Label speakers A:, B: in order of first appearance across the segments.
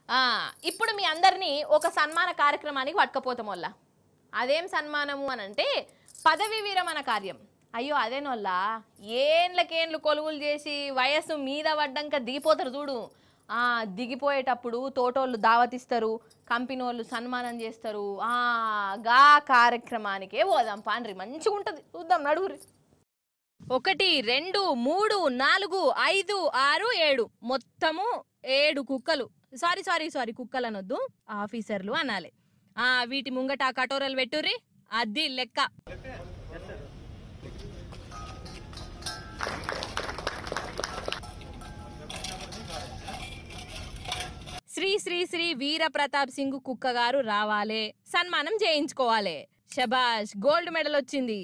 A: ఆ, ఇప్పుడు మీ అందరినీ ఒక సన్మాన కార్యక్రమానికి పట్టుకపోతాం వల్ల అదేం సన్మానము అని అంటే పదవి విరమణ కార్యం అయ్యో అదేనోళ్ళ ఏండ్లకేండ్లు కొలువులు చేసి వయస్సు మీద పడ్డాక దిగిపోతారు చూడు ఆ దిగిపోయేటప్పుడు తోటోళ్ళు దావతిస్తారు కంపెనీ వాళ్ళు సన్మానం చేస్తారు ఆ గా కార్యక్రమానికే పోదాం పాండ్రి మంచిగా ఉంటుంది చూద్దాం నడుగురి ఒకటి రెండు మూడు నాలుగు ఐదు ఆరు ఏడు మొత్తము ఏడు కుక్కలు సారీ సారీ సారీ కుక్కలు అనొద్దు ఆఫీసర్లు అనాలి ఆ వీటి ముంగట ఆ కటోరలు పెట్టుర్రి అది లెక్క శ్రీ శ్రీ శ్రీ వీర ప్రతాప్ సింగ్ కుక్క గారు రావాలే సన్మానం చేయించుకోవాలి శబాష్ గోల్డ్ మెడల్ వచ్చింది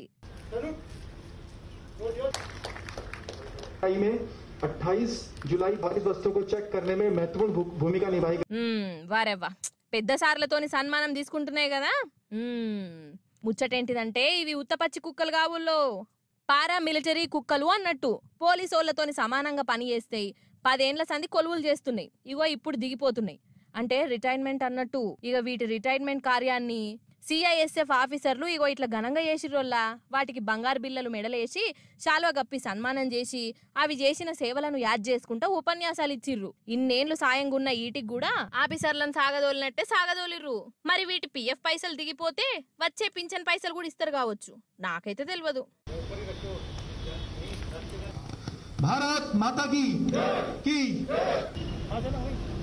B: जुलाई में 28 जुलाई बाईस बस्तों को चेक करने में महत्वपूर्ण भू- भूमिका निभाई
A: మ్మ్, వారెవ్వా పెద్ద సార్లతోని సన్మానం తీసుకుంటున్నాయి కదా మ్మ్, ముచ్చటేంటిదంటే ఇవి ఉత్తపచ్చి కుక్కలు కావుల్లో పారా మిలిటరీ కుక్కలు అన్నట్టు పోలీసు వాళ్ళతోని సమానంగా పని చేస్తాయి పదేండ్ల సంది కొలువులు చేస్తున్నాయి ఇగో ఇప్పుడు దిగిపోతున్నాయి అంటే రిటైర్మెంట్ అన్నట్టు ఇక వీటి రిటైర్మెంట్ కార్యాన్ని సిఐఎస్ఎఫ్ ఆఫీసర్లు ఇగో ఇట్లా ఘనంగా చేసిరోల్లా వాటికి బంగారు బిల్లలు మెడలేసి శాల్వా గప్పి సన్మానం చేసి అవి చేసిన సేవలను యాద్ చేసుకుంటూ ఉపన్యాసాలు ఇచ్చిర్రు ఇన్నేళ్లు సాయంగా ఉన్న ఈటికి కూడా ఆఫీసర్లను సాగదోలినట్టే సాగదోలిర్రు మరి వీటి పిఎఫ్ పైసలు దిగిపోతే వచ్చే పింఛన్ పైసలు కూడా ఇస్తారు కావచ్చు నాకైతే తెలియదు
B: भारत माता की की